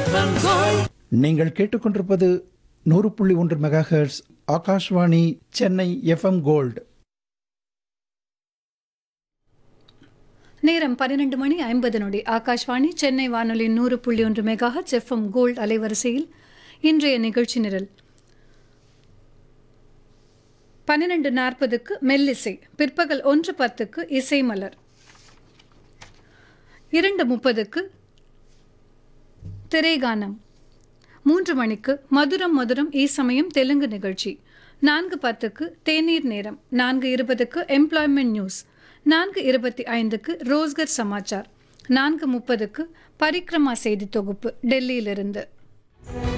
FM gold நீங்கள் கேட்டுக்கொண்டிருப்பது நூறு புள்ளி ஒன்று megahertz Akashvani Chennai FM gold நேரம் பன்னிரண்டு மணி ஐம்பது நொடி ஆகாஷ்வாணி சென்னை வானொலி நூறு புள்ளி ஒன்று மெகாஹட் எஃப்எம் கோல்ட் அலைவரிசையில் இன்றைய நிகழ்ச்சி நிரல் பன்னிரண்டு நாற்பதுக்கு மெல்லிசை பிற்பகல் ஒன்று பத்துக்கு இசை மலர் இரண்டு முப்பதுக்கு திரைகானம் மூன்று மணிக்கு மதுரம் மதுரம் ஈசமயம் தெலுங்கு நிகழ்ச்சி நான்கு பத்துக்கு தேநீர் நேரம் நான்கு இருபதுக்கு எம்ப்ளாய்மெண்ட் நியூஸ் நான்கு இருபத்தி ஐந்துக்கு ரோஸ்கர் சமாச்சார் நான்கு முப்பதுக்கு பரிக்ரமா செய்தி தொகுப்பு டெல்லியிலிருந்து